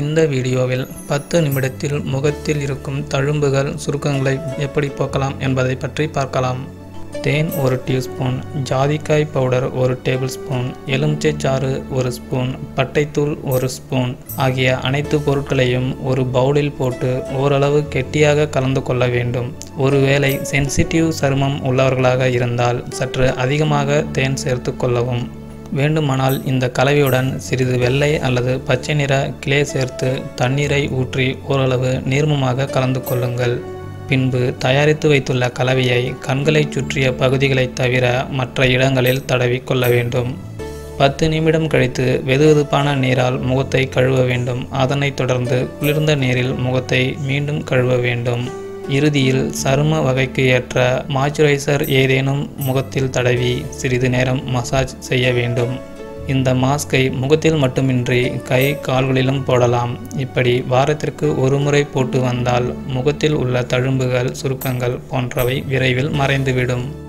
இந்த வீடியோவில் பத்து நிமிடத்தில் முகத்தில் இருக்கும் தழும்புகள் சுருக்கங்களை எப்படி போக்கலாம் என்பதை பற்றி பார்க்கலாம் தேன் ஒரு டீஸ்பூன் ஜாதிக்காய் பவுடர் ஒரு டேபிள் ஸ்பூன் எலுமிச்சை சாறு ஒரு ஸ்பூன் பட்டைத்தூள் ஒரு ஸ்பூன் ஆகிய அனைத்து பொருட்களையும் ஒரு பவுலில் போட்டு ஓரளவு கெட்டியாக கலந்து கொள்ள வேண்டும் ஒருவேளை சென்சிட்டிவ் சருமம் உள்ளவர்களாக இருந்தால் சற்று அதிகமாக தேன் சேர்த்து கொள்ளவும் வேண்டுமானால் இந்த கலவையுடன் சிறிது வெள்ளை அல்லது பச்சை நிற கிளே சேர்த்து தண்ணீரை ஊற்றி ஓரளவு நீர்மமாக கலந்து கொள்ளுங்கள் பின்பு தயாரித்து வைத்துள்ள கலவையை கண்களைச் சுற்றிய பகுதிகளை தவிர மற்ற இடங்களில் தடவி கொள்ள வேண்டும் பத்து நிமிடம் கழித்து வெதுவெதுப்பான நீரால் முகத்தை கழுவ வேண்டும் அதனைத் தொடர்ந்து குளிர்ந்த நீரில் முகத்தை மீண்டும் கழுவ வேண்டும் இறுதியில் சரும வகைக்கு ஏற்ற மாய்ஸ்சரைசர் ஏதேனும் முகத்தில் தடவி சிறிது நேரம் மசாஜ் செய்ய வேண்டும் இந்த மாஸ்கை முகத்தில் மட்டுமின்றி கை கால்களிலும் போடலாம் இப்படி வாரத்திற்கு ஒரு முறை போட்டு வந்தால் முகத்தில் உள்ள தழும்புகள் சுருக்கங்கள் போன்றவை விரைவில் மறைந்துவிடும்